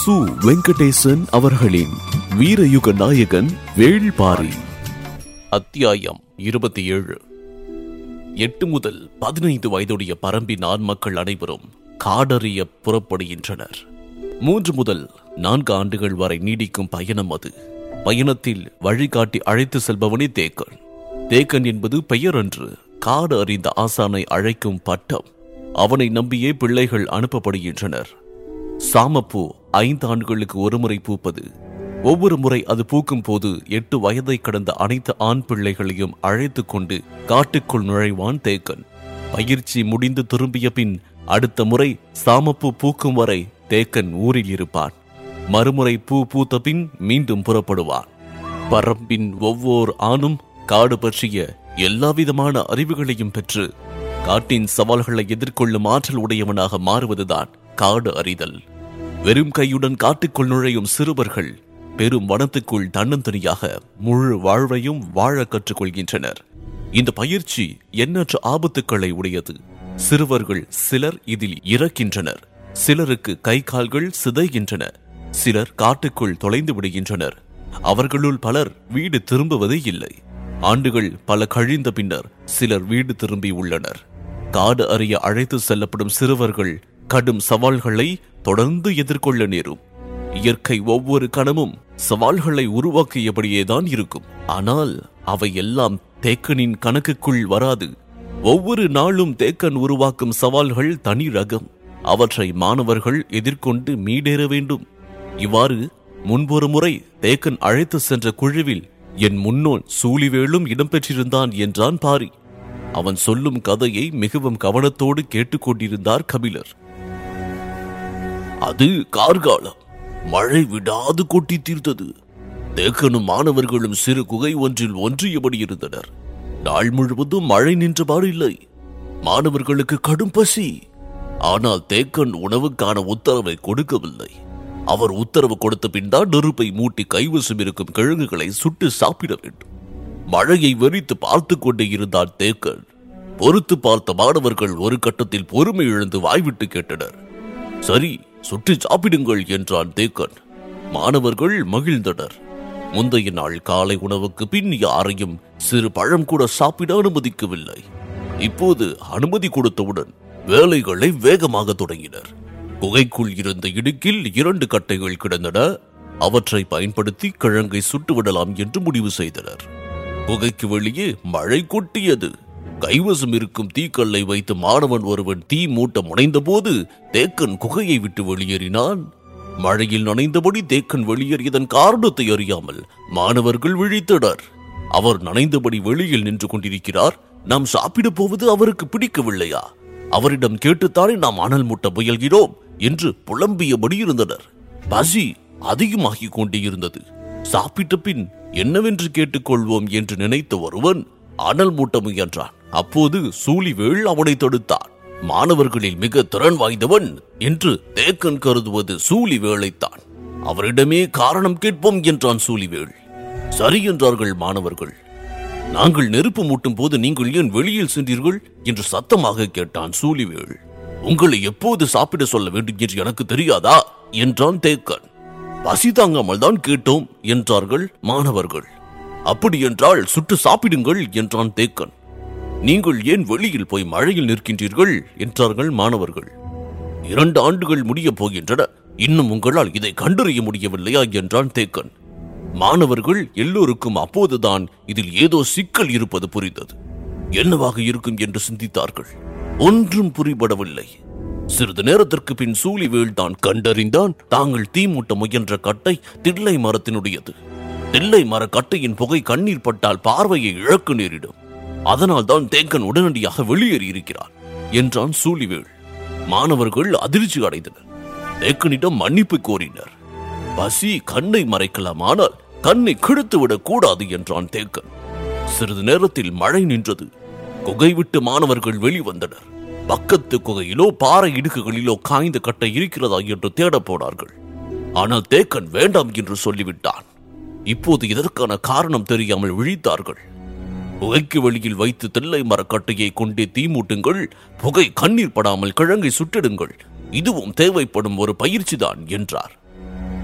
சு வெங்கடேசன் அவர்களின் வீரயுக நாயகன் வேள்பாரி அத்தியாயம் இருபத்தி ஏழு எட்டு முதல் பதினைந்து வயதுடைய பரம்பின் ஆண் மக்கள் அனைவரும் காடறிய புறப்படுகின்றனர் மூன்று முதல் நான்கு ஆண்டுகள் வரை நீடிக்கும் பயணம் அது பயணத்தில் வழிகாட்டி அழைத்து செல்பவனே தேக்கன் தேக்கன் என்பது பெயர் அன்று காடு அறிந்த ஆசானை அழைக்கும் பட்டம் அவனை நம்பியே பிள்ளைகள் அனுப்பப்படுகின்றனர் சாமப்பூ ஐந்து ஆண்டுகளுக்கு ஒருமுறை பூப்பது ஒவ்வொரு முறை அது பூக்கும் போது எட்டு வயதை கடந்த அனைத்து ஆண் பிள்ளைகளையும் அழைத்து கொண்டு காட்டுக்குள் நுழைவான் தேக்கன் பயிற்சி முடிந்து திரும்பிய பின் அடுத்த முறை சாமப்பூ பூக்கும் வரை தேக்கன் ஊரில் இருப்பான் மறுமுறை பூ பூத்த பின் மீண்டும் புறப்படுவான் பரம்பின் ஒவ்வொரு ஆணும் காடு பற்றிய எல்லாவிதமான அறிவுகளையும் பெற்று காட்டின் சவால்களை எதிர்கொள்ளும் ஆற்றல் உடையவனாக மாறுவதுதான் காடு அறிதல் வெறும் கையுடன் காட்டுக்குள் நுழையும் சிறுவர்கள் பெரும் வனத்துக்குள் தன்னந்தனியாக முழு வாழ்வையும் வாழ கற்றுக்கொள்கின்றனர் இந்த பயிற்சி எண்ணற்ற ஆபத்துக்களை உடையது சிறுவர்கள் சிலர் இதில் இறக்கின்றனர் சிலருக்கு கை கால்கள் சிதைகின்றன சிலர் காட்டுக்குள் தொலைந்து விடுகின்றனர் அவர்களுள் பலர் வீடு திரும்புவதே இல்லை ஆண்டுகள் பல கழிந்த பின்னர் சிலர் வீடு திரும்பி உள்ளனர் காடு அறிய அழைத்து செல்லப்படும் சிறுவர்கள் கடும் சவால்களை தொடர்ந்து எதிர்கொள்ள நேரும் இயற்கை ஒவ்வொரு கணமும் சவால்களை உருவாக்கியபடியேதான் இருக்கும் ஆனால் அவை எல்லாம் தேக்கனின் கணக்குக்குள் வராது ஒவ்வொரு நாளும் தேக்கன் உருவாக்கும் சவால்கள் தனி ரகம் அவற்றை மாணவர்கள் எதிர்கொண்டு மீடேற வேண்டும் இவ்வாறு முன்பொரு முறை தேக்கன் அழைத்து சென்ற குழுவில் என் முன்னோன் சூழிவேளும் இடம்பெற்றிருந்தான் என்றான் பாரி அவன் சொல்லும் கதையை மிகவும் கவனத்தோடு கேட்டுக்கொண்டிருந்தார் கபிலர் அது கார்காலம் மழை விடாது கொட்டி தீர்த்தது தேக்கனும் மாணவர்களும் சிறு குகை ஒன்றில் ஒன்றியபடி இருந்தனர் நாள் முழுவதும் மழை நின்றபாடு இல்லை மாணவர்களுக்கு கடும் பசி ஆனால் தேக்கன் உணவுக்கான உத்தரவை கொடுக்கவில்லை அவர் உத்தரவு கொடுத்த பின் தான் நெருப்பை மூட்டி கைவசம் இருக்கும் கிழங்குகளை சுட்டு சாப்பிட வேண்டும் மழையை வெறித்து பார்த்து கொண்டே இருந்தான் தேக்கன் பொறுத்து பார்த்த மாணவர்கள் ஒரு கட்டத்தில் பொறுமை இழந்து வாய்விட்டு கேட்டனர் சரி சுற்றி சாப்பிடுங்கள் என்றான் தேக்கன் மாணவர்கள் மகிழ்ந்தனர் முந்தைய நாள் காலை உணவுக்கு பின் யாரையும் சிறு பழம் கூட சாப்பிட அனுமதிக்கவில்லை இப்போது அனுமதி கொடுத்தவுடன் வேலைகளை வேகமாக தொடங்கினர் குகைக்குள் இருந்த இடுக்கில் இரண்டு கட்டைகள் கிடந்தன அவற்றை பயன்படுத்தி கிழங்கை சுட்டுவிடலாம் என்று முடிவு செய்தனர் குகைக்கு வெளியே மழை கொட்டியது கைவசம் இருக்கும் தீக்கல்லை வைத்து மாணவன் ஒருவன் தீ மூட்ட முனைந்தபோது தேக்கன் குகையை விட்டு வெளியேறினான் மழையில் நனைந்தபடி தேக்கன் வெளியேறியதன் காரணத்தை அறியாமல் மாணவர்கள் விழித்தனர் அவர் நனைந்தபடி வெளியில் நின்று கொண்டிருக்கிறார் நாம் சாப்பிடப் போவது அவருக்கு பிடிக்கவில்லையா அவரிடம் கேட்டுத்தானே நாம் அனல் மூட்ட முயல்கிறோம் என்று புலம்பியபடி இருந்தனர் பசி அதிகமாகிக் கொண்டே இருந்தது சாப்பிட்ட பின் என்னவென்று கேட்டுக்கொள்வோம் என்று நினைத்த ஒருவன் அனல் மூட்ட முயன்றான் அப்போது சூழிவேள் அவனை தடுத்தான் மாணவர்களில் மிக திறன் வாய்ந்தவன் என்று தேக்கன் கருதுவது சூழிவேளைத்தான் அவரிடமே காரணம் கேட்போம் என்றான் சூழிவேள் சரி என்றார்கள் மாணவர்கள் நாங்கள் நெருப்பு மூட்டும் போது நீங்கள் ஏன் வெளியில் சென்றீர்கள் என்று சத்தமாக கேட்டான் சூழிவேள் உங்களை எப்போது சாப்பிட சொல்ல வேண்டும் என்று எனக்கு தெரியாதா என்றான் தேக்கன் பசி தாங்காமல் தான் கேட்டோம் என்றார்கள் மாணவர்கள் அப்படி என்றால் சுட்டு சாப்பிடுங்கள் என்றான் தேக்கன் நீங்கள் ஏன் வெளியில் போய் மழையில் நிற்கின்றீர்கள் என்றார்கள் மாணவர்கள் இரண்டு ஆண்டுகள் முடியப் போகின்றன இன்னும் உங்களால் இதை கண்டறிய முடியவில்லையா என்றான் தேக்கன் மாணவர்கள் எல்லோருக்கும் அப்போதுதான் இதில் ஏதோ சிக்கல் இருப்பது புரிந்தது என்னவாக இருக்கும் என்று சிந்தித்தார்கள் ஒன்றும் புரிபடவில்லை சிறிது நேரத்திற்கு பின் சூழிவேள் தான் கண்டறிந்தான் தாங்கள் தீ மூட்ட முயன்ற கட்டை தில்லை மரத்தினுடையது தில்லை மர கட்டையின் புகை கண்ணீர் பட்டால் பார்வையை இழக்க நேரிடும் அதனால் தான் தேக்கன் உடனடியாக வெளியேறி இருக்கிறார் என்றான் சூழிவேள் மாணவர்கள் அதிர்ச்சி அடைந்தனர் தேக்கனிடம் மன்னிப்பு கோரினர் பசி கண்ணை மறைக்கலாம் ஆனால் கண்ணை கிழித்து விடக் கூடாது என்றான் தேக்கன் சிறிது நேரத்தில் மழை நின்றது குகை விட்டு மாணவர்கள் வெளிவந்தனர் பக்கத்து குகையிலோ பாறை இடுக்குகளிலோ காய்ந்த கட்டை இருக்கிறதா என்று தேடப் போனார்கள் ஆனால் தேக்கன் வேண்டாம் என்று சொல்லிவிட்டான் இப்போது இதற்கான காரணம் தெரியாமல் விழித்தார்கள் புகைக்கு வெளியில் வைத்து தெல்லை மரக்கட்டையை கொண்டே தீ மூட்டுங்கள் புகை கண்ணீர் படாமல் கிழங்கை சுட்டிடுங்கள் இதுவும் தேவைப்படும் ஒரு பயிற்சிதான் என்றார்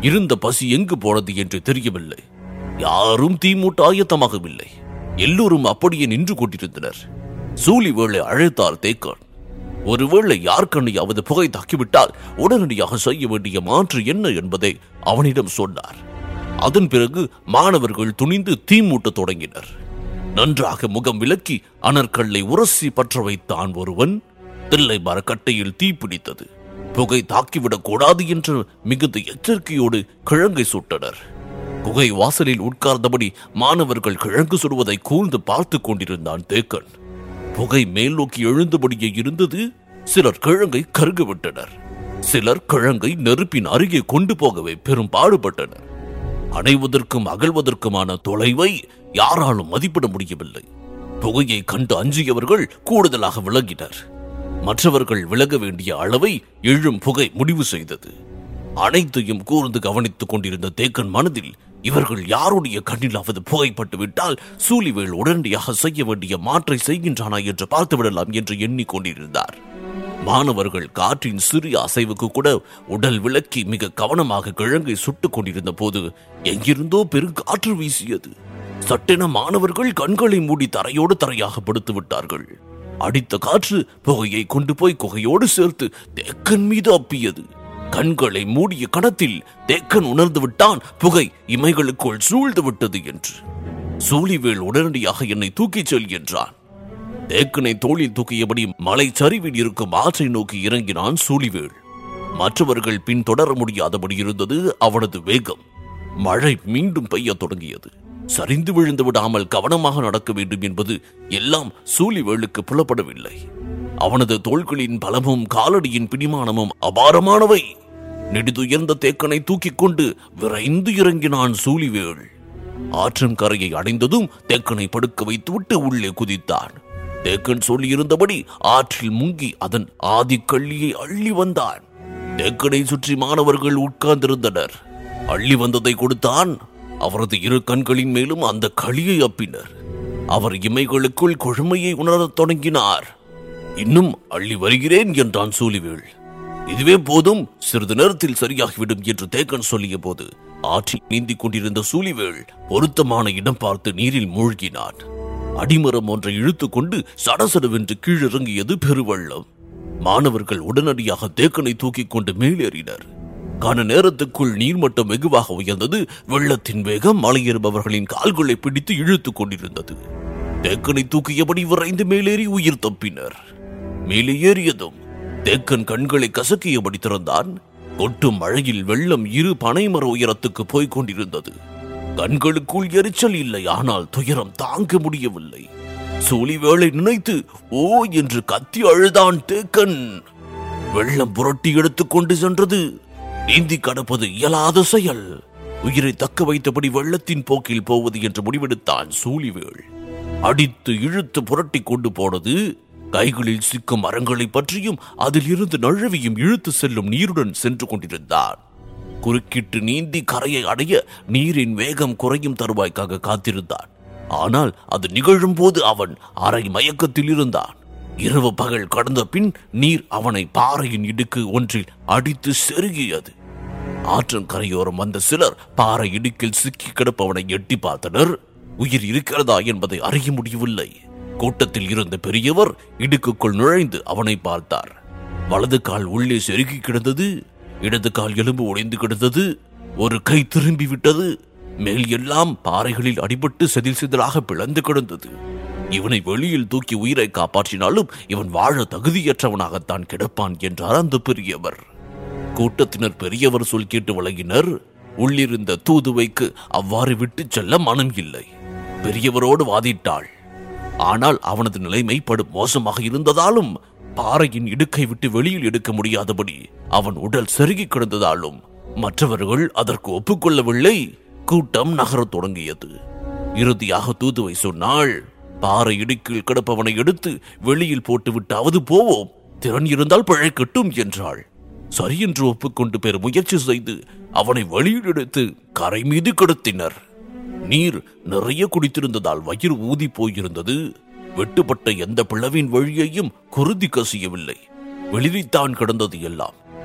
இருந்த பசி எங்கு போனது என்று தெரியவில்லை யாரும் தீ மூட்ட ஆயத்தமாகவில்லை எல்லோரும் அப்படியே நின்று கொண்டிருந்தனர் சூலி வேளை அழைத்தார் தேக்கன் ஒருவேளை யார் கண்ணையாவது புகை தாக்கிவிட்டால் உடனடியாக செய்ய வேண்டிய மாற்று என்ன என்பதை அவனிடம் சொன்னார் அதன் பிறகு மாணவர்கள் துணிந்து தீ மூட்டத் தொடங்கினர் நன்றாக முகம் விலக்கி அனற்கல்லை உரசி பற்ற வைத்தான் ஒருவன் தில்லை மரக்கட்டையில் தீ பிடித்தது புகை தாக்கிவிடக் கூடாது என்று மிகுந்த எச்சரிக்கையோடு கிழங்கை சுட்டனர் குகை வாசலில் உட்கார்ந்தபடி மாணவர்கள் கிழங்கு சுடுவதை கூர்ந்து பார்த்துக் கொண்டிருந்தான் தேக்கன் புகை மேல் நோக்கி எழுந்தபடியே இருந்தது சிலர் கிழங்கை கருக விட்டனர் சிலர் கிழங்கை நெருப்பின் அருகே கொண்டு போகவே பெரும் பாடுபட்டனர் அணைவதற்கும் அகழ்வதற்குமான தொலைவை யாராலும் மதிப்பிட முடியவில்லை புகையை கண்டு அஞ்சியவர்கள் கூடுதலாக விலகினர் மற்றவர்கள் விலக வேண்டிய அளவை எழும் புகை முடிவு செய்தது அனைத்தையும் கூர்ந்து கவனித்துக் கொண்டிருந்த தேக்கன் மனதில் இவர்கள் யாருடைய கண்ணிலாவது புகைப்பட்டு விட்டால் சூலிவேல் உடனடியாக செய்ய வேண்டிய மாற்றை செய்கின்றானா என்று பார்த்துவிடலாம் என்று எண்ணிக்கொண்டிருந்தார் மாணவர்கள் காற்றின் சிறிய அசைவுக்கு கூட உடல் விலக்கி மிக கவனமாக கிழங்கை சுட்டுக் கொண்டிருந்த போது எங்கிருந்தோ பெருங்காற்று வீசியது சட்டென மாணவர்கள் கண்களை மூடி தரையோடு தரையாக படுத்து விட்டார்கள் அடித்த காற்று புகையை கொண்டு போய் குகையோடு சேர்த்து தேக்கன் மீது அப்பியது கண்களை மூடிய கணத்தில் தேக்கன் உணர்ந்து விட்டான் புகை இமைகளுக்குள் சூழ்ந்து விட்டது என்று சூழிவேல் உடனடியாக என்னை தூக்கிச் செல் என்றான் தேக்கனை தோளில் தூக்கியபடி மலை சரிவில் இருக்கும் ஆற்றை நோக்கி இறங்கினான் சூழிவேல் மற்றவர்கள் பின்தொடர முடியாதபடி இருந்தது அவனது வேகம் மழை மீண்டும் பெய்யத் தொடங்கியது சரிந்து விழுந்து விடாமல் கவனமாக நடக்க வேண்டும் என்பது எல்லாம் சூழிவேலுக்கு புலப்படவில்லை அவனது தோள்களின் பலமும் காலடியின் பிடிமானமும் அபாரமானவை நெடுதுயர்ந்த தேக்கனை தூக்கிக் கொண்டு விரைந்து இறங்கினான் சூழிவேல் ஆற்றன் கரையை அடைந்ததும் தேக்கனை படுக்க வைத்துவிட்டு உள்ளே குதித்தான் தேக்கன் சொல்லியிருந்தபடி ஆற்றில் முங்கி அதன் ஆதிக்கள்ளியை அள்ளி வந்தான் தேக்கனை சுற்றி மாணவர்கள் உட்கார்ந்திருந்தனர் அள்ளி வந்ததை கொடுத்தான் அவரது இரு கண்களின் மேலும் அந்த களியை அப்பினர் அவர் இமைகளுக்குள் கொழுமையை உணரத் தொடங்கினார் இன்னும் அள்ளி வருகிறேன் என்றான் சூலிவேள் இதுவே போதும் சிறிது நேரத்தில் சரியாகிவிடும் என்று தேக்கன் சொல்லிய போது ஆற்றில் நீந்திக் கொண்டிருந்த சூலிவேள் பொருத்தமான இடம் பார்த்து நீரில் மூழ்கினான் அடிமரம் ஒன்றை இழுத்துக் கொண்டு சடசடவென்று கீழிறங்கியது பெருவெள்ளம் மாணவர்கள் உடனடியாக தேக்கனை தூக்கிக் கொண்டு மேலேறினர் கன நேரத்துக்குள் நீர்மட்டம் வெகுவாக உயர்ந்தது வெள்ளத்தின் வேகம் மலையேறுபவர்களின் கால்களை பிடித்து இழுத்துக் கொண்டிருந்தது தேக்கனை தூக்கியபடி விரைந்து மேலேறி உயிர் தப்பினர் மேலே ஏறியதும் தேக்கன் கண்களை கசக்கியபடி திறந்தான் கொட்டும் மழையில் வெள்ளம் இரு பனைமர உயரத்துக்கு போய்க் கொண்டிருந்தது கண்களுக்குள் எரிச்சல் இல்லை ஆனால் துயரம் தாங்க முடியவில்லை சூழி வேளை நினைத்து ஓ என்று கத்தி அழுதான் தேக்கன் வெள்ளம் புரட்டி எடுத்துக் கொண்டு சென்றது நீந்தி கடப்பது இயலாத செயல் உயிரை தக்க வைத்தபடி வெள்ளத்தின் போக்கில் போவது என்று முடிவெடுத்தான் சூழிவேள் அடித்து இழுத்து புரட்டி கொண்டு போனது கைகளில் சிக்கும் மரங்களை பற்றியும் அதில் இருந்து நழுவியும் இழுத்து செல்லும் நீருடன் சென்று கொண்டிருந்தான் குறுக்கிட்டு நீந்தி கரையை அடைய நீரின் வேகம் குறையும் தருவாய்க்காக காத்திருந்தான் ஆனால் அது நிகழும் போது அவன் அரை மயக்கத்தில் இருந்தான் இரவு பகல் கடந்த பின் நீர் அவனை பாறையின் இடுக்கு ஒன்றில் அடித்து செருகியது ஆற்றன் கரையோரம் வந்த சிலர் பாறை இடுக்கில் சிக்கி கிடப்பவனை எட்டி பார்த்தனர் உயிர் இருக்கிறதா என்பதை அறிய முடியவில்லை கூட்டத்தில் இருந்த பெரியவர் இடுக்குக்குள் நுழைந்து அவனை பார்த்தார் வலது கால் உள்ளே செருகி கிடந்தது இடது கால் எலும்பு உடைந்து கிடந்தது ஒரு கை திரும்பி விட்டது மேல் எல்லாம் பாறைகளில் அடிபட்டு செதில் செதிலாக பிளந்து கிடந்தது இவனை வெளியில் தூக்கி உயிரை காப்பாற்றினாலும் இவன் வாழ தகுதியற்றவனாகத்தான் கிடப்பான் என்றார் அந்த பெரியவர் கூட்டத்தினர் பெரியவர் சொல் கேட்டு விலகினர் உள்ளிருந்த தூதுவைக்கு அவ்வாறு விட்டுச் செல்ல மனம் இல்லை பெரியவரோடு வாதிட்டாள் ஆனால் அவனது நிலைமை படும் மோசமாக இருந்ததாலும் பாறையின் இடுக்கை விட்டு வெளியில் எடுக்க முடியாதபடி அவன் உடல் செருகி கிடந்ததாலும் மற்றவர்கள் அதற்கு ஒப்புக்கொள்ளவில்லை கூட்டம் நகரத் தொடங்கியது இறுதியாக தூதுவை சொன்னாள் பாறை இடுக்கில் கிடப்பவனை எடுத்து வெளியில் போட்டுவிட்டாவது போவோம் திறன் இருந்தால் பிழைக்கட்டும் என்றாள் சரி என்று ஒப்புக்கொண்டு பெரும் முயற்சி செய்து அவனை வெளியில் எடுத்து கரை மீது கிடத்தினர் நீர் நிறைய குடித்திருந்ததால் வயிறு ஊதி போயிருந்தது வெட்டுப்பட்ட எந்த பிளவின் வழியையும் குருதி கசியவில்லை வெளிரித்தான் கிடந்தது எல்லாம்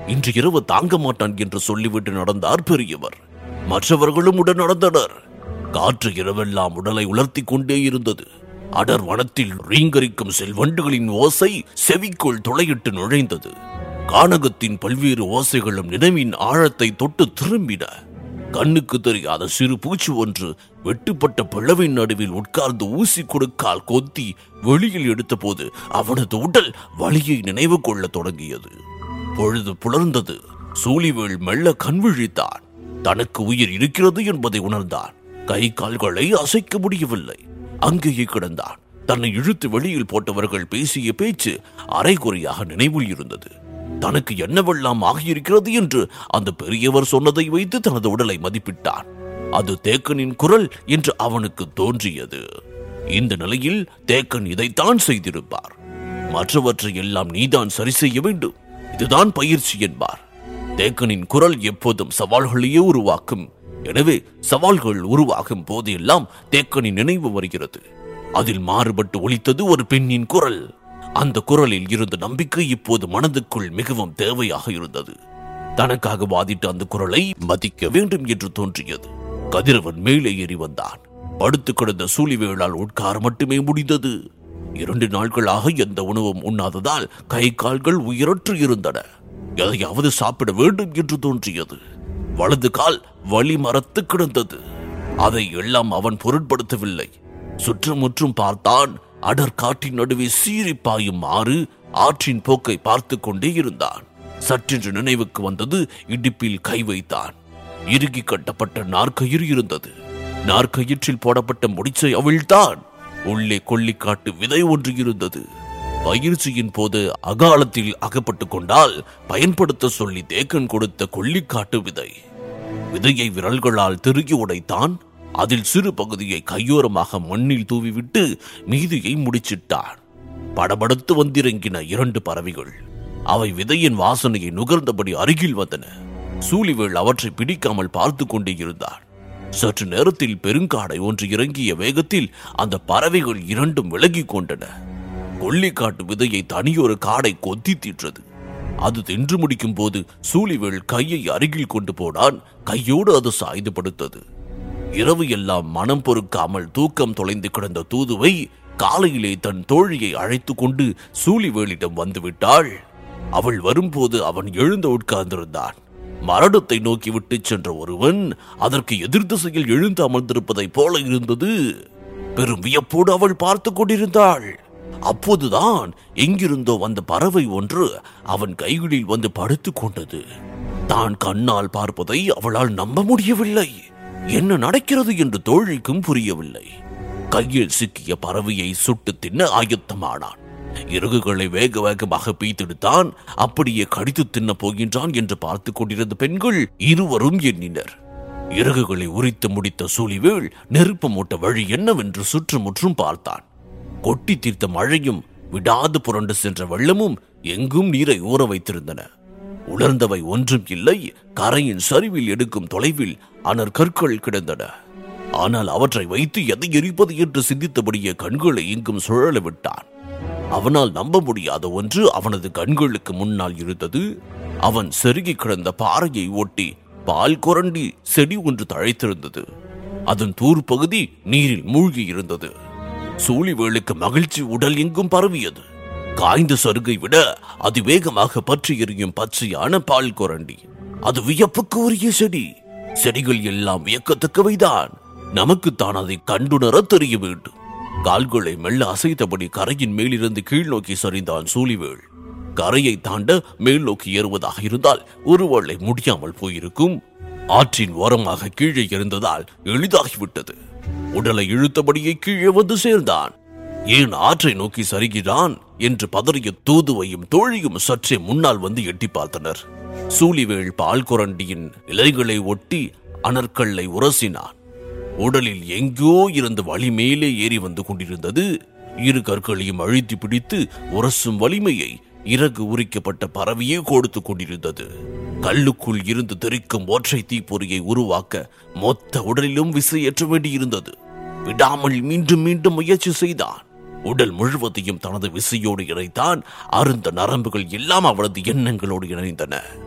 இன்று இரவு தாங்க மாட்டான் என்று சொல்லிவிட்டு நடந்தார் பெரியவர் மற்றவர்களும் உடன் நடந்தனர் காற்று இரவெல்லாம் உடலை உலர்த்திக் கொண்டே இருந்தது அடர் வனத்தில் ரீங்கரிக்கும் செல்வண்டுகளின் ஓசை செவிக்குள் துளையிட்டு நுழைந்தது கானகத்தின் பல்வேறு ஓசைகளும் நினைவின் ஆழத்தை தொட்டு திரும்பின கண்ணுக்கு தெரியாத சிறு பூச்சி ஒன்று வெட்டுப்பட்ட பிளவின் நடுவில் உட்கார்ந்து ஊசி கொடுக்கால் கொத்தி வெளியில் எடுத்தபோது அவனது உடல் வலியை நினைவு கொள்ளத் தொடங்கியது பொழுது புலர்ந்தது சூழிவேள் மெல்ல கண் விழித்தான் தனக்கு உயிர் இருக்கிறது என்பதை உணர்ந்தான் கை கால்களை அசைக்க முடியவில்லை அங்கேயே கிடந்தான் தன்னை இழுத்து வெளியில் போட்டவர்கள் பேசிய பேச்சு அரைகுறையாக நினைவில் இருந்தது தனக்கு என்னவெல்லாம் ஆகியிருக்கிறது என்று அந்த பெரியவர் சொன்னதை வைத்து தனது உடலை மதிப்பிட்டான் அது தேக்கனின் குரல் என்று அவனுக்கு தோன்றியது இந்த நிலையில் தேக்கன் இதைத்தான் செய்திருப்பார் மற்றவற்றை எல்லாம் நீதான் சரி செய்ய வேண்டும் இதுதான் பயிற்சி என்பார் தேக்கனின் குரல் எப்போதும் சவால்களையே உருவாக்கும் எனவே சவால்கள் உருவாகும் போதெல்லாம் தேக்கனின் நினைவு வருகிறது அதில் மாறுபட்டு ஒலித்தது ஒரு பெண்ணின் குரல் அந்த குரலில் இருந்த நம்பிக்கை இப்போது மனதுக்குள் மிகவும் தேவையாக இருந்தது தனக்காக வாதிட்ட அந்த குரலை மதிக்க வேண்டும் என்று தோன்றியது கதிரவன் மேலே ஏறி வந்தான் படுத்து கிடந்த சூழிவேளால் உட்கார மட்டுமே முடிந்தது இரண்டு நாட்களாக எந்த உணவும் உண்ணாததால் கை கால்கள் உயிரற்று இருந்தன எதையாவது சாப்பிட வேண்டும் என்று தோன்றியது வலது கால் வலி மரத்து கிடந்தது அதை எல்லாம் அவன் பொருட்படுத்தவில்லை சுற்றுமுற்றும் பார்த்தான் அடர் காட்டின் நடுவே சீறி பாயும் ஆறு ஆற்றின் போக்கை பார்த்து கொண்டே இருந்தான் சற்றென்று நினைவுக்கு வந்தது இடுப்பில் கை வைத்தான் இறுகி கட்டப்பட்ட நாற்கயிறு இருந்தது நாற்கயிற்றில் போடப்பட்ட முடிச்சை அவிழ்த்தான் உள்ளே கொல்லிக்காட்டு விதை ஒன்று இருந்தது பயிற்சியின் போது அகாலத்தில் அகப்பட்டுக் கொண்டால் பயன்படுத்த சொல்லி தேக்கன் கொடுத்த கொல்லிக்காட்டு விதை விதையை விரல்களால் திருகி உடைத்தான் அதில் சிறு பகுதியை கையோரமாக மண்ணில் தூவிவிட்டு மீதியை முடிச்சிட்டான் படபடத்து வந்திறங்கின இரண்டு பறவைகள் அவை விதையின் வாசனையை நுகர்ந்தபடி அருகில் வந்தன சூழிவேள் அவற்றை பிடிக்காமல் பார்த்து கொண்டே இருந்தான் சற்று நேரத்தில் பெருங்காடை ஒன்று இறங்கிய வேகத்தில் அந்த பறவைகள் இரண்டும் விலகிக் கொண்டன கொல்லிக்காட்டு விதையை தனியொரு காடை கொத்தி தீற்றது அது தின்று முடிக்கும் போது சூழிவேள் கையை அருகில் கொண்டு போனான் கையோடு அது சாய்ந்து படுத்தது இரவு எல்லாம் மனம் பொறுக்காமல் தூக்கம் தொலைந்து கிடந்த தூதுவை காலையிலே தன் தோழியை அழைத்து கொண்டு சூழிவேளிடம் வந்துவிட்டாள் அவள் வரும்போது அவன் எழுந்து உட்கார்ந்திருந்தான் மரணத்தை நோக்கி விட்டுச் சென்ற ஒருவன் அதற்கு எதிர் திசையில் எழுந்து அமர்ந்திருப்பதைப் போல இருந்தது பெரும் வியப்போடு அவள் பார்த்து கொண்டிருந்தாள் அப்போதுதான் எங்கிருந்தோ வந்த பறவை ஒன்று அவன் கைகளில் வந்து படுத்துக் கொண்டது தான் கண்ணால் பார்ப்பதை அவளால் நம்ப முடியவில்லை என்ன நடக்கிறது என்று தோழிக்கும் புரியவில்லை கையில் சிக்கிய பறவையை சுட்டு தின்ன ஆயத்தமானான் இறகுகளை வேக வேகமாக பீத்தெடுத்தான் அப்படியே கடித்து தின்ன போகின்றான் என்று பார்த்துக் கொண்டிருந்த பெண்கள் இருவரும் எண்ணினர் இறகுகளை உரித்து முடித்த சூழிவேள் நெருப்பு மூட்ட வழி என்னவென்று சுற்றுமுற்றும் பார்த்தான் கொட்டி தீர்த்த மழையும் விடாது புரண்டு சென்ற வெள்ளமும் எங்கும் நீரை ஊற வைத்திருந்தன உலர்ந்தவை ஒன்றும் இல்லை கரையின் சரிவில் எடுக்கும் தொலைவில் அனற் கற்கள் கிடந்தன ஆனால் அவற்றை வைத்து எதை எரிப்பது என்று சிந்தித்தபடியே கண்களை எங்கும் சுழல விட்டான் அவனால் நம்ப முடியாத ஒன்று அவனது கண்களுக்கு முன்னால் இருந்தது அவன் செருகி கிடந்த பாறையை ஒட்டி பால் குரண்டி செடி ஒன்று தழைத்திருந்தது அதன் தூர் பகுதி நீரில் மூழ்கி இருந்தது சூழிவேளுக்கு மகிழ்ச்சி உடல் எங்கும் பரவியது காய்ந்த சருகை விட அதிவேகமாக பற்றி எரியும் பச்சையான பால் குரண்டி அது வியப்புக்கு உரிய செடி செடிகள் எல்லாம் வியக்கத்தக்கவைதான் நமக்குத்தான் அதை கண்டுணர தெரிய வேண்டும் கால்களை மெல்ல அசைத்தபடி கரையின் மேலிருந்து கீழ் நோக்கி சரிந்தான் சூழிவேள் கரையை தாண்ட மேல் நோக்கி ஏறுவதாக இருந்தால் ஒருவேளை முடியாமல் போயிருக்கும் ஆற்றின் ஓரமாக கீழே இருந்ததால் எளிதாகிவிட்டது உடலை இழுத்தபடியே கீழே வந்து சேர்ந்தான் ஏன் ஆற்றை நோக்கி சரிகிறான் என்று பதறிய தூதுவையும் தோழியும் சற்றே முன்னால் வந்து எட்டி பார்த்தனர் சூழிவேள் பால் குரண்டியின் இலைகளை ஒட்டி அனற்கல்லை உரசினான் உடலில் எங்கோ இருந்த வலி மேலே ஏறி வந்து கொண்டிருந்தது இரு கற்களையும் அழுத்தி பிடித்து உரசும் வலிமையை இறகு உரிக்கப்பட்ட பறவையே கொடுத்து கொண்டிருந்தது கல்லுக்குள் இருந்து தெரிக்கும் ஒற்றை தீப்பொறியை உருவாக்க மொத்த உடலிலும் விசையேற்ற வேண்டியிருந்தது விடாமல் மீண்டும் மீண்டும் முயற்சி செய்தான் உடல் முழுவதையும் தனது விசையோடு இணைத்தான் அருந்த நரம்புகள் எல்லாம் அவளது எண்ணங்களோடு இணைந்தன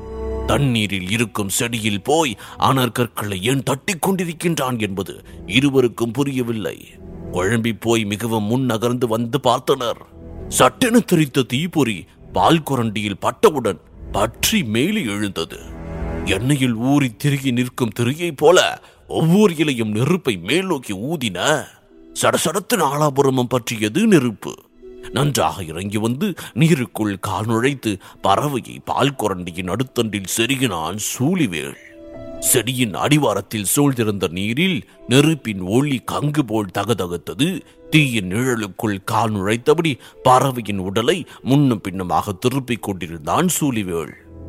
தண்ணீரில் இருக்கும் செடியில் போய் அனற்கற்களை ஏன் தட்டிக் கொண்டிருக்கின்றான் என்பது இருவருக்கும் புரியவில்லை குழம்பி போய் மிகவும் முன் நகர்ந்து வந்து பார்த்தனர் சட்டென தெரித்த தீப்பொறி பால் குரண்டியில் பட்டவுடன் பற்றி மேலே எழுந்தது எண்ணெயில் ஊறி திருகி நிற்கும் திரியைப் போல ஒவ்வொரு இலையும் நெருப்பை மேல் நோக்கி ஊதின சடசடத்து நாலாபுரமும் பற்றியது நெருப்பு நன்றாக இறங்கி வந்து நீருக்குள் கால் நுழைத்து பறவையை பால் குரண்டியின் அடுத்தண்டில் செருகினான் சூழிவேள் செடியின் அடிவாரத்தில் சூழ்ந்திருந்த நீரில் நெருப்பின் ஒளி கங்கு போல் தகதகத்தது தீயின் நிழலுக்குள் கால் நுழைத்தபடி பறவையின் உடலை முன்னும் பின்னுமாக திருப்பிக் கொண்டிருந்தான் சூழிவேள்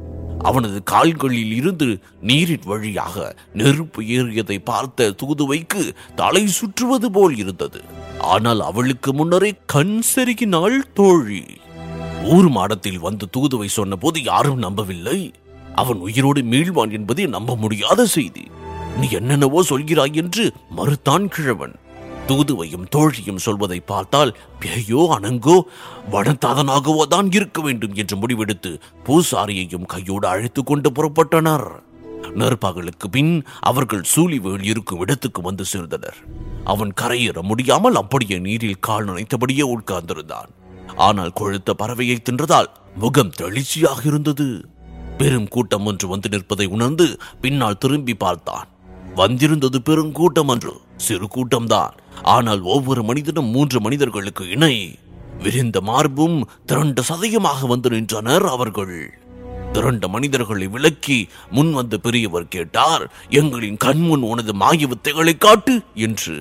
அவனது கால்களில் இருந்து நீரின் வழியாக நெருப்பு ஏறியதை பார்த்த தூதுவைக்கு தலை சுற்றுவது போல் இருந்தது ஆனால் அவளுக்கு முன்னரே கண் செருகினாள் தோழி ஊர் மாடத்தில் வந்து தூதுவை சொன்னபோது யாரும் நம்பவில்லை அவன் உயிரோடு மீள்வான் என்பதே நம்ப முடியாத செய்தி நீ என்னென்னவோ சொல்கிறாய் என்று மறுத்தான் கிழவன் தூதுவையும் தோழியும் சொல்வதை பார்த்தால் பேயோ அனங்கோ வனத்தாதனாகவோ தான் இருக்க வேண்டும் என்று முடிவெடுத்து பூசாரியையும் கையோடு அழைத்துக் கொண்டு புறப்பட்டனர் நற்பகலுக்கு பின் அவர்கள் சூழிவேல் இருக்கும் இடத்துக்கு வந்து சேர்ந்தனர் அவன் கரையேற முடியாமல் அப்படியே நீரில் கால் நனைத்தபடியே உட்கார்ந்திருந்தான் ஆனால் கொழுத்த பறவையை தின்றதால் முகம் தெளிச்சியாக இருந்தது பெரும் கூட்டம் ஒன்று வந்து நிற்பதை உணர்ந்து பின்னால் திரும்பி பார்த்தான் வந்திருந்தது பெருங்கூட்டம் அன்று சிறு கூட்டம்தான் ஆனால் ஒவ்வொரு மனிதனும் மூன்று மனிதர்களுக்கு இணை விரிந்த மார்பும் திரண்ட சதயமாக வந்து நின்றனர் அவர்கள் திரண்ட மனிதர்களை விலக்கி முன் வந்த பெரியவர் கேட்டார் எங்களின் கண்முன் உனது மாய வித்தைகளை காட்டு என்று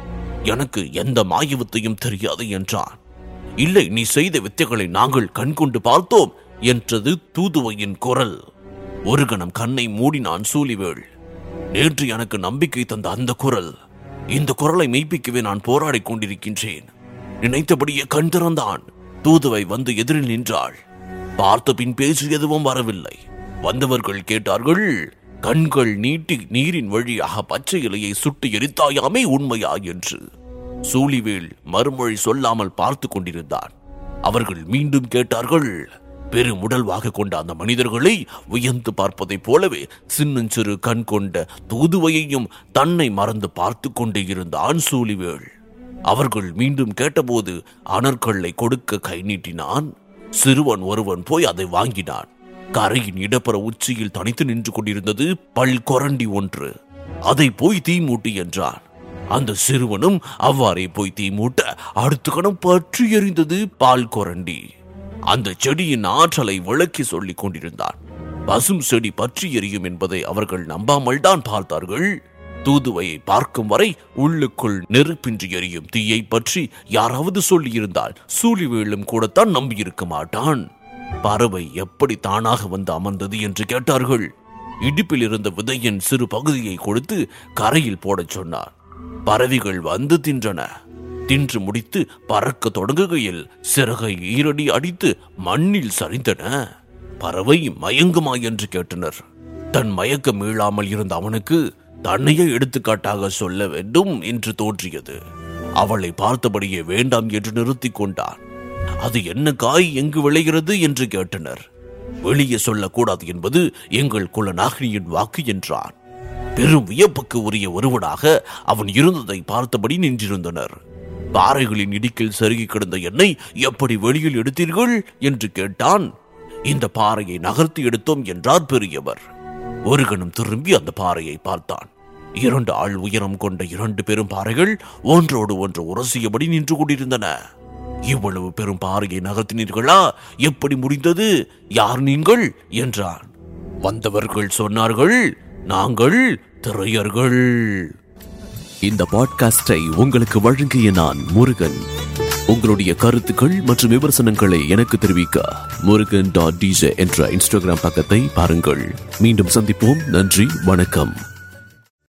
எனக்கு எந்த மாய வித்தையும் தெரியாது என்றான் இல்லை நீ செய்த வித்தைகளை நாங்கள் கண்கொண்டு பார்த்தோம் என்றது தூதுவையின் குரல் ஒரு கணம் கண்ணை மூடினான் சூழிவேள் நேற்று எனக்கு நம்பிக்கை தந்த அந்த குரல் இந்த குரலை மெய்ப்பிக்கவே நான் போராடிக் கொண்டிருக்கின்றேன் நினைத்தபடியே கண் திறந்தான் தூதுவை வந்து எதிரில் நின்றாள் பார்த்த பின் பேச்சு எதுவும் வரவில்லை வந்தவர்கள் கேட்டார்கள் கண்கள் நீட்டி நீரின் வழியாக பச்சை இலையை சுட்டு எரித்தாயாமே உண்மையா என்று சூழிவேல் மறுமொழி சொல்லாமல் பார்த்து கொண்டிருந்தான் அவர்கள் மீண்டும் கேட்டார்கள் பெரும் உடல்வாக கொண்ட அந்த மனிதர்களை உயர்ந்து பார்ப்பதைப் போலவே சின்னஞ்சிறு கண் கொண்ட தூதுவையையும் தன்னை மறந்து பார்த்து கொண்டே இருந்தான் சூழிவேள் அவர்கள் மீண்டும் கேட்டபோது அனற்கல்லை கொடுக்க கை நீட்டினான் சிறுவன் ஒருவன் போய் அதை வாங்கினான் கரையின் இடப்புற உச்சியில் தனித்து நின்று கொண்டிருந்தது பல் கொரண்டி ஒன்று அதை போய் தீ மூட்டு என்றான் அந்த சிறுவனும் அவ்வாறே போய் தீ மூட்ட அடுத்த கணம் பற்றி எறிந்தது பால் கொரண்டி அந்த செடியின் ஆற்றலை விளக்கி சொல்லிக் கொண்டிருந்தான் பசும் செடி பற்றி எரியும் என்பதை அவர்கள் நம்பாமல் தான் பார்த்தார்கள் தூதுவையை பார்க்கும் வரை உள்ளுக்குள் நெருப்பின்றி எரியும் தீயை பற்றி யாராவது சொல்லியிருந்தால் சூழிவேலும் கூடத்தான் நம்பியிருக்க மாட்டான் பறவை எப்படி தானாக வந்து அமர்ந்தது என்று கேட்டார்கள் இடுப்பில் இருந்த விதையின் சிறு பகுதியை கொடுத்து கரையில் போடச் சொன்னார் பறவைகள் வந்து தின்றன தின்று முடித்து பறக்க தொடங்குகையில் சிறகை ஈரடி அடித்து மண்ணில் சரிந்தன பறவை மயங்குமா என்று கேட்டனர் தன் மயக்கம் மீளாமல் இருந்த அவனுக்கு தன்னையே எடுத்துக்காட்டாக சொல்ல வேண்டும் என்று தோன்றியது அவளை பார்த்தபடியே வேண்டாம் என்று நிறுத்திக் கொண்டான் அது என்ன காய் எங்கு விளைகிறது என்று கேட்டனர் வெளியே சொல்லக்கூடாது என்பது எங்கள் குலநாகினியின் வாக்கு என்றான் பெரும் வியப்புக்கு உரிய ஒருவனாக அவன் இருந்ததை பார்த்தபடி நின்றிருந்தனர் பாறைகளின் இடுக்கில் சருகி கிடந்த எண்ணெய் எப்படி வெளியில் எடுத்தீர்கள் என்று கேட்டான் இந்த பாறையை நகர்த்தி எடுத்தோம் என்றார் பெரியவர் ஒரு கணம் திரும்பி அந்த பாறையை பார்த்தான் இரண்டு ஆள் உயரம் கொண்ட இரண்டு பெரும் பாறைகள் ஒன்றோடு ஒன்று உரசியபடி நின்று கொண்டிருந்தன இவ்வளவு பெரும் பாறையை நகர்த்தினீர்களா எப்படி முடிந்தது யார் நீங்கள் என்றான் வந்தவர்கள் சொன்னார்கள் நாங்கள் திரையர்கள் இந்த பாட்காஸ்டை உங்களுக்கு வழங்கிய நான் முருகன் உங்களுடைய கருத்துக்கள் மற்றும் விமர்சனங்களை எனக்கு தெரிவிக்க முருகன் டாட் டிஜே என்ற இன்ஸ்டாகிராம் பக்கத்தை பாருங்கள் மீண்டும் சந்திப்போம் நன்றி வணக்கம்